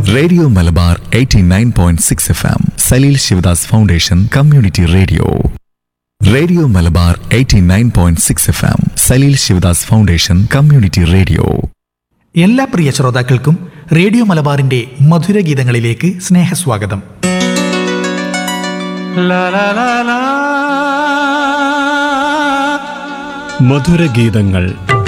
radio Malabar 89.6 F M Saleel Shivadas foundation community radio radio Malabar 89.6 F M Saleel Shivadas foundation community radio എല്ലാ പ്രിയ ശ്രോതാക്കൾക്കും radio മലബാറിന്റെ മധുരഗീതങ്ങളിലേക്ക് സ്നേഹസ്വാഗതം മധുരഗീതങ്ങൾ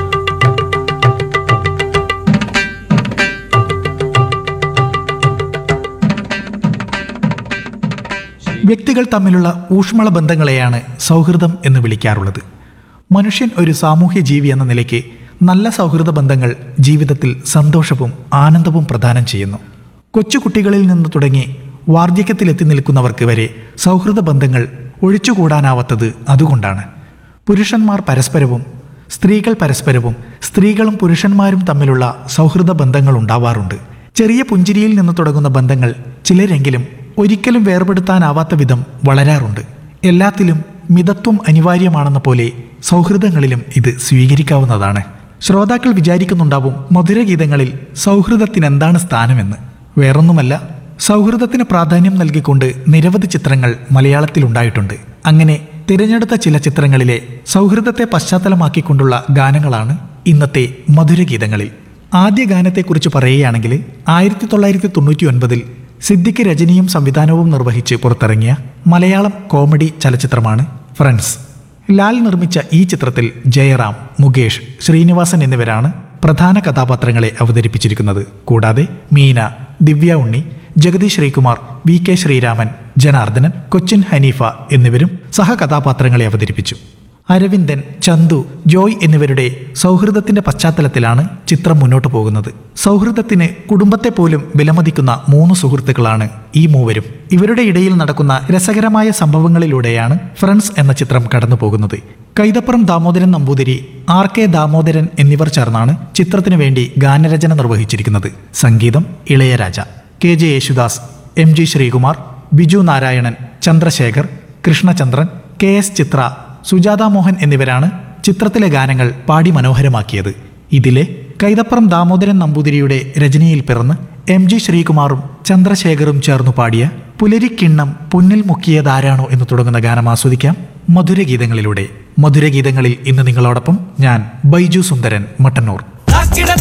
വ്യക്തികൾ തമ്മിലുള്ള ഊഷ്മള ബന്ധങ്ങളെയാണ് സൗഹൃദം എന്ന് വിളിക്കാറുള്ളത് മനുഷ്യൻ ഒരു സാമൂഹ്യ ജീവി എന്ന നിലയ്ക്ക് നല്ല സൗഹൃദ ബന്ധങ്ങൾ ജീവിതത്തിൽ സന്തോഷവും ആനന്ദവും പ്രദാനം ചെയ്യുന്നു കൊച്ചുകുട്ടികളിൽ നിന്ന് തുടങ്ങി വാർദ്ധക്യത്തിലെത്തി നിൽക്കുന്നവർക്ക് വരെ സൗഹൃദ ബന്ധങ്ങൾ ഒഴിച്ചുകൂടാനാവാത്തത് അതുകൊണ്ടാണ് പുരുഷന്മാർ പരസ്പരവും സ്ത്രീകൾ പരസ്പരവും സ്ത്രീകളും പുരുഷന്മാരും തമ്മിലുള്ള സൗഹൃദ ബന്ധങ്ങൾ ഉണ്ടാവാറുണ്ട് ചെറിയ പുഞ്ചിരിയിൽ നിന്ന് തുടങ്ങുന്ന ബന്ധങ്ങൾ ചിലരെങ്കിലും ഒരിക്കലും വേർപെടുത്താനാവാത്ത വിധം വളരാറുണ്ട് എല്ലാത്തിലും മിതത്വം അനിവാര്യമാണെന്ന പോലെ സൗഹൃദങ്ങളിലും ഇത് സ്വീകരിക്കാവുന്നതാണ് ശ്രോതാക്കൾ വിചാരിക്കുന്നുണ്ടാവും മധുരഗീതങ്ങളിൽ സൗഹൃദത്തിന് എന്താണ് സ്ഥാനമെന്ന് വേറൊന്നുമല്ല സൗഹൃദത്തിന് പ്രാധാന്യം നൽകിക്കൊണ്ട് നിരവധി ചിത്രങ്ങൾ മലയാളത്തിലുണ്ടായിട്ടുണ്ട് അങ്ങനെ തിരഞ്ഞെടുത്ത ചില ചിത്രങ്ങളിലെ സൗഹൃദത്തെ പശ്ചാത്തലമാക്കിക്കൊണ്ടുള്ള ഗാനങ്ങളാണ് ഇന്നത്തെ മധുരഗീതങ്ങളിൽ ആദ്യ ഗാനത്തെക്കുറിച്ച് പറയുകയാണെങ്കിൽ ആയിരത്തി തൊള്ളായിരത്തി തൊണ്ണൂറ്റി ഒൻപതിൽ സിദ്ദിഖ് രചനയും സംവിധാനവും നിർവഹിച്ച് പുറത്തിറങ്ങിയ മലയാളം കോമഡി ചലച്ചിത്രമാണ് ഫ്രണ്ട്സ് ലാൽ നിർമ്മിച്ച ഈ ചിത്രത്തിൽ ജയറാം മുകേഷ് ശ്രീനിവാസൻ എന്നിവരാണ് പ്രധാന കഥാപാത്രങ്ങളെ അവതരിപ്പിച്ചിരിക്കുന്നത് കൂടാതെ മീന ദിവ്യ ഉണ്ണി ജഗതി ശ്രീകുമാർ വി കെ ശ്രീരാമൻ ജനാർദ്ദനൻ കൊച്ചിൻ ഹനീഫ എന്നിവരും സഹകഥാപാത്രങ്ങളെ അവതരിപ്പിച്ചു അരവിന്ദൻ ചന്തു ജോയ് എന്നിവരുടെ സൗഹൃദത്തിന്റെ പശ്ചാത്തലത്തിലാണ് ചിത്രം മുന്നോട്ടു പോകുന്നത് സൗഹൃദത്തിന് കുടുംബത്തെ പോലും വിലമതിക്കുന്ന മൂന്ന് സുഹൃത്തുക്കളാണ് ഈ മൂവരും ഇവരുടെ ഇടയിൽ നടക്കുന്ന രസകരമായ സംഭവങ്ങളിലൂടെയാണ് ഫ്രണ്ട്സ് എന്ന ചിത്രം കടന്നു പോകുന്നത് കൈതപ്പുറം ദാമോദരൻ നമ്പൂതിരി ആർ കെ ദാമോദരൻ എന്നിവർ ചേർന്നാണ് ചിത്രത്തിനു വേണ്ടി ഗാനരചന നിർവഹിച്ചിരിക്കുന്നത് സംഗീതം Ilaiyaraaja K J Yesudas M G Sreekumar Biju Narayanan Chandrasekhar Krishnachandran K S Chithra Sujatha Mohan എന്നിവരാണ് ചിത്രത്തിലെ ഗാനങ്ങൾ പാടി മനോഹരമാക്കിയത് ഇതിലെ കൈതപ്പുറം ദാമോദരൻ നമ്പൂതിരിയുടെ രചനയിൽ പിറന്ന് എം ജി ശ്രീകുമാറും ചന്ദ്രശേഖറും ചേർന്നു പാടിയ പുലരിക്കിണ്ണം പൊന്നിൽ മുക്കിയതാരാണോ എന്ന് തുടങ്ങുന്ന ഗാനം ആസ്വദിക്കാം മധുരഗീതങ്ങളിലൂടെ മധുരഗീതങ്ങളിൽ ഇന്ന് നിങ്ങളോടൊപ്പം ഞാൻ ബൈജു സുന്ദരൻ മട്ടന്നൂർ താക്കിട